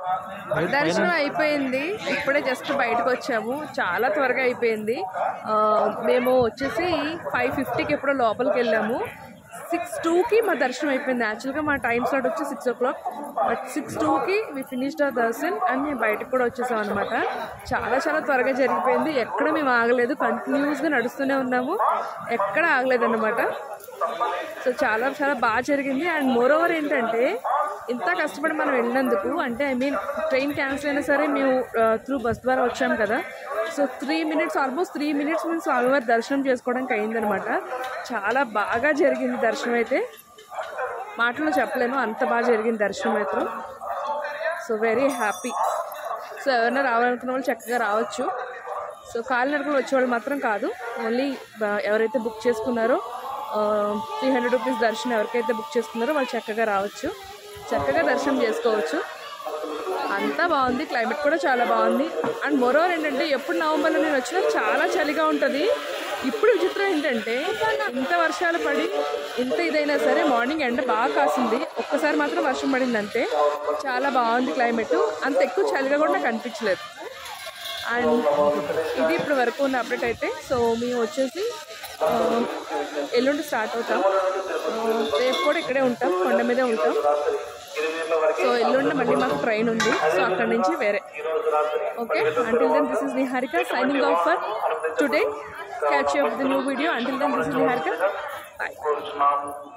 దర్శనం అయిపోయింది ఇప్పుడే జస్ట్ బయటకు వచ్చాము చాలా త్వరగా అయిపోయింది ఆ, మేము వచ్చేసి ఫైవ్ ఫిఫ్టీకి ఎప్పుడో లోపలికి వెళ్ళాము సిక్స్ టూకి మా దర్శనం అయిపోయింది యాక్చువల్గా మా టైం స్లాట్ వచ్చి six o'clock but six టూకి మీ ఫినిష్డ్ అవర్ దర్శన్ అండ్ మేము బయటకు కూడా వచ్చేసాం అనమాట చాలా చాలా త్వరగా జరిగిపోయింది ఎక్కడ మేము ఆగలేదు కంటిన్యూస్గా నడుస్తూనే ఉన్నాము ఎక్కడ ఆగలేదు అనమాట సో చాలా చాలా బాగా జరిగింది అండ్ మోర్ ఓవర్ ఏంటంటే ఇంత కష్టపడి మనం వెళ్ళినందుకు అంటే ఐ మీన్ ట్రైన్ క్యాన్సిల్ అయినా సరే మేము త్రూ బస్ ద్వారా వచ్చాం కదా so three minutes almost three minutes మేము స్వామివారి దర్శనం చేసుకోవడానికి అయిందనమాట చాలా బాగా జరిగింది దర్శనం అయితే మాటల్లో చెప్పలేను అంత బాగా జరిగింది దర్శనం అయితే సో వెరీ హ్యాపీ సో ఎవరైనా రావాలనుకున్న వాళ్ళు చక్కగా రావచ్చు సో కాలినడకలు వచ్చేవాళ్ళు మాత్రం కాదు ఓన్లీ ఎవరైతే బుక్ చేసుకున్నారో త్రీ హండ్రెడ్ రూపీస్ దర్శనం ఎవరికైతే బుక్ చేసుకున్నారో వాళ్ళు చక్కగా రావచ్చు చక్కగా దర్శనం చేసుకోవచ్చు అంతా బాగుంది క్లైమేట్ కూడా చాలా బాగుంది అండ్ మోరోవర్ ఏంటంటే ఎప్పుడు నవంబర్లో నేను వచ్చినా చాలా చలిగా ఉంటుంది ఇప్పుడు విచిత్రం ఏంటంటే ఇంత వర్షాలు పడి ఇంత ఇదైనా సరే మార్నింగ్ ఎండ బాగా కాసింది ఒక్కసారి మాత్రం వర్షం పడింది అంతే చాలా బాగుంది క్లైమేట్ అంత ఎక్కువ చలిగా కూడా నాకు అనిపించలేదు అండ్ ఇది ఇప్పుడు వరకు ఉన్న అప్డేట్ అయితే సో మేము వచ్చేసి ఆ, ఎల్లుండి స్టార్ట్ అవుతాం ఆ, రేపు కూడా ఇక్కడే ఉంటాం కొండ మీదే ఉంటాం సో ఎల్లుండి మళ్ళీ మాకు ట్రైన్ ఉంది సో అక్కడ నుంచి వేరే okay until then this is Niharika signing off for today catch up the new video until then this is Niharika bye కోరుచున్నాము